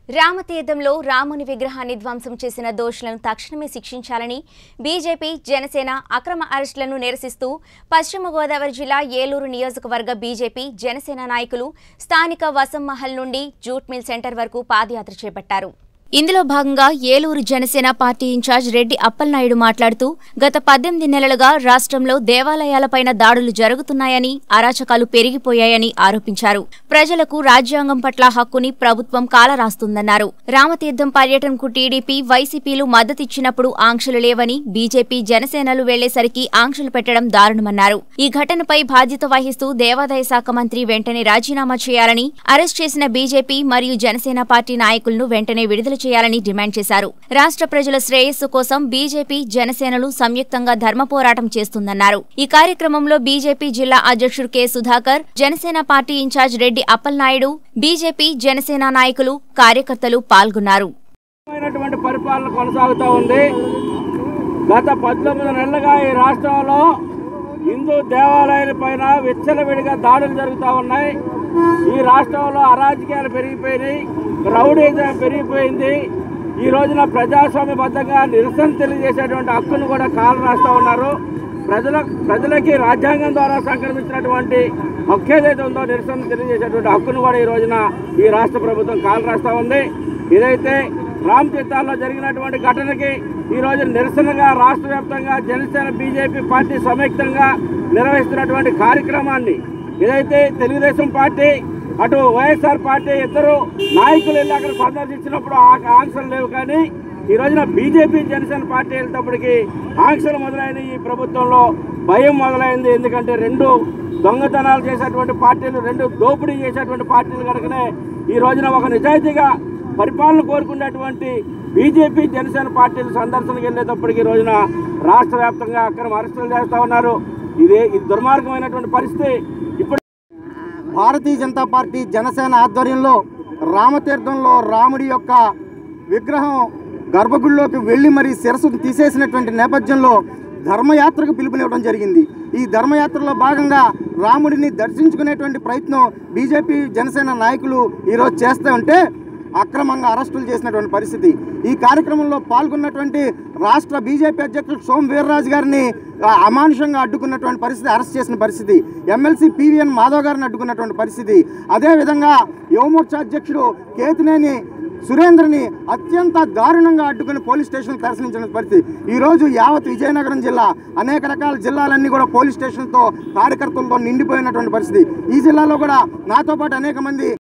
రామతీర్థంలో రాముని విగ్రహాన్ని ధ్వంసం చేసిన దోషులను తక్షణమే శిక్షించాలని బీజేపీ జనసేన అక్రమ అరెస్టులను నిరసిస్తూ పశ్చిమ గోదావరి జిల్లా ఏలూరు నియోజకవర్గ బీజేపీ జనసేన నాయకులు స్థానిక వసం మహల్ నుండి జూట్ మిల్ సెంటర్ వరకు పాదయాత్ర చేపట్టారు ఇందులో భాగంగా ఏలూరు జనసేన పార్టీ ఇన్ఛార్జ్ రెడ్డి అప్పలనాయుడు మాట్లాడుతూ గత పద్దెనిమిది నెలలుగా రాష్ట్రంలో దేవాలయాలపైన దాడులు జరుగుతున్నాయని అరాచకాలు పెరిగిపోయాయని ఆరోపించారు ప్రజలకు రాజ్యాంగం పట్ల హక్కుని ప్రభుత్వం కాలరాస్తుందన్నారు రామతీర్థం పర్యటనకు టీడీపీ వైసీపీలు మద్దతిచ్చినప్పుడు ఆంక్షలు లేవని బీజేపీ జనసేనలు వెళ్లేసరికి ఆంక్షలు పెట్టడం దారుణమన్నారు ఈ ఘటనపై బాధ్యత వహిస్తూ దేవాదాయ శాఖ మంత్రి వెంటనే రాజీనామా చేయాలని అరెస్ట్ చేసిన బీజేపీ మరియు జనసేన పార్టీ నాయకులను వెంటనే విడుదల చేయాలని డిమాండ్ చేశారు రాష్ట్ర ప్రజల శ్రేయస్సు కోసం బీజేపీ జనసేనలు సంయుక్తంగా ధర్మ పోరాటం చేస్తుందన్నారు ఈ కార్యక్రమంలో బీజేపీ జిల్లా అధ్యక్షుడు K Sudhakar Janasena party incharge Reddy Appalanaidu BJP Janasena నాయకులు కార్యకర్తలు పాల్గొన్నారు అయినటువంటి పరిపాలన కొనసాగుతూ ఉంది గత పద్దెనిమిది నెలలుగా ఈ రాష్ట్రంలో హిందూ దేవాలయాల పైన విచ్చలవిడిగా దాడులు జరుగుతూ ఉన్నాయి ఈ రాష్ట్రంలో అరాజకీయాలు పెరిగిపోయినాయి రౌడీజం పెరిగిపోయింది ఈ రోజున ప్రజాస్వామ్యబద్ధంగా నిరసన తెలియజేసేటువంటి హక్కును కూడా కాలు రాస్తూ ఉన్నారు ప్రజల ప్రజలకి రాజ్యాంగం ద్వారా సంక్రమించినటువంటి హక్కు ఏదైతే ఉందో నిరసన తెలియజేసేటువంటి హక్కును కూడా ఈ రోజున ఈ రాష్ట్ర ప్రభుత్వం కాలు రాస్తూ ఉంది ఇదైతే రామ్ తీర్థాల్లో జరిగినటువంటి ఘటనకి ఈ రోజు నిరసనగా రాష్ట్ర వ్యాప్తంగా జనసేన బీజేపీ పార్టీ సంయుక్తంగా నిర్వహిస్తున్నటువంటి కార్యక్రమాన్ని ఏదైతే తెలుగుదేశం పార్టీ అటు వైఎస్ఆర్ పార్టీ ఇద్దరు నాయకులు వెళ్ళి అక్కడ సందర్శించినప్పుడు ఆ ఆంక్షలు లేవు కానీ ఈ రోజున బీజేపీ జనసేన పార్టీ వెళ్ళేటప్పటికి ఆంక్షలు మొదలైన ఈ ప్రభుత్వంలో భయం మొదలైంది ఎందుకంటే రెండు దొంగతనాలు చేసేటువంటి పార్టీలు రెండు దోపిడీ చేసేటువంటి పార్టీలు కనుకనే ఈ రోజున ఒక నిజాయితీగా పరిపాలన కోరుకునేటువంటి బీజేపీ జనసేన పార్టీలు సందర్శనకు వెళ్ళేటప్పటికి ఈ రోజున రాష్ట్ర వ్యాప్తంగా అక్రమ అరెస్టులు చేస్తూ ఉన్నారు ఇదే ఇది దుర్మార్గమైనటువంటి పరిస్థితి ఇప్పుడు భారతీయ జనతా పార్టీ జనసేన ఆధ్వర్యంలో రామతీర్థంలో రాముడి యొక్క విగ్రహం గర్భగుడిలోకి వెళ్ళి మరి శిరస్సును తీసేసినటువంటి నేపథ్యంలో ధర్మయాత్రకు పిలుపునివ్వడం జరిగింది ఈ ధర్మయాత్రలో భాగంగా రాముడిని దర్శించుకునేటువంటి ప్రయత్నం బీజేపీ జనసేన నాయకులు ఈరోజు చేస్తూ ఉంటే అక్రమంగా అరెస్టులు చేసినటువంటి పరిస్థితి ఈ కార్యక్రమంలో పాల్గొన్నటువంటి రాష్ట్ర బీజేపీ అధ్యక్షుడు సోమ వీర్రాజు గారిని ఆ, అమానుషంగా అడ్డుకున్నటువంటి పరిస్థితి అరెస్ట్ చేసిన పరిస్థితి ఎమ్మెల్సీ పివిఎన్ మాధవ్ గారిని అడ్డుకున్నటువంటి పరిస్థితి అదేవిధంగా యువమోర్చా అధ్యక్షుడు కేతినేని సురేంద్రని అత్యంత దారుణంగా అడ్డుకుని పోలీస్ స్టేషన్ దర్శించిన పరిస్థితి ఈరోజు యావత్ విజయనగరం జిల్లా అనేక రకాల జిల్లాలన్నీ కూడా పోలీస్ స్టేషన్తో కార్యకర్తలతో నిండిపోయినటువంటి పరిస్థితి ఈ జిల్లాలో కూడా నాతో పాటు అనేక మంది